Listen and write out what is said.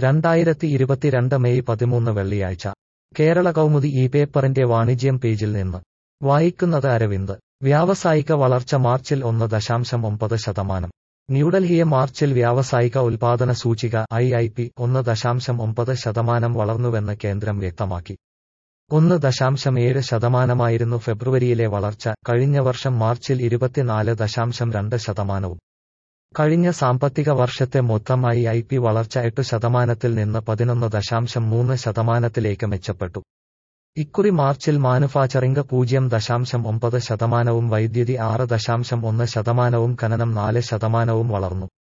രണ്ടായിരത്തി ഇരുപത്തിരണ്ട് മെയ് പതിമൂന്ന് വെള്ളിയാഴ്ച കേരള കൗമുദി ഈ പേപ്പറിന്റെ വാണിജ്യം പേജിൽ നിന്ന് വായിക്കുന്നത് അരവിന്ദ് വ്യാവസായിക വളർച്ച മാർച്ചിൽ ഒന്ന് ദശാംശം ഒമ്പത് ശതമാനം ന്യൂഡൽഹിയെ മാർച്ചിൽ വ്യാവസായിക ഉൽപാദന സൂചിക ഐ ഐ പി ഒന്ന് ദശാംശം ഒമ്പത് ശതമാനം വളർന്നുവെന്ന് കേന്ദ്രം വ്യക്തമാക്കി ഒന്ന് ദശാംശം ഏഴ് ശതമാനമായിരുന്നു ഫെബ്രുവരിയിലെ വളർച്ച കഴിഞ്ഞ വർഷം മാർച്ചിൽ ഇരുപത്തിനാല് ദശാംശം രണ്ട് ശതമാനവും കഴിഞ്ഞ സാമ്പത്തിക വർഷത്തെ മൊത്തം ഐ ഐ പി വളർച്ച എട്ട് ശതമാനത്തിൽ നിന്ന് പതിനൊന്ന് ദശാംശം മൂന്ന് ശതമാനത്തിലേക്ക് മെച്ചപ്പെട്ടു ഇക്കുറി മാർച്ചിൽ മാനുഫാക്ചറിംഗ് പൂജ്യം ദശാംശം ഒമ്പത് ശതമാനവും വൈദ്യുതി ആറ് ദശാംശം ഒന്ന് ശതമാനവും ഖനനം നാല് ശതമാനവും വളർന്നു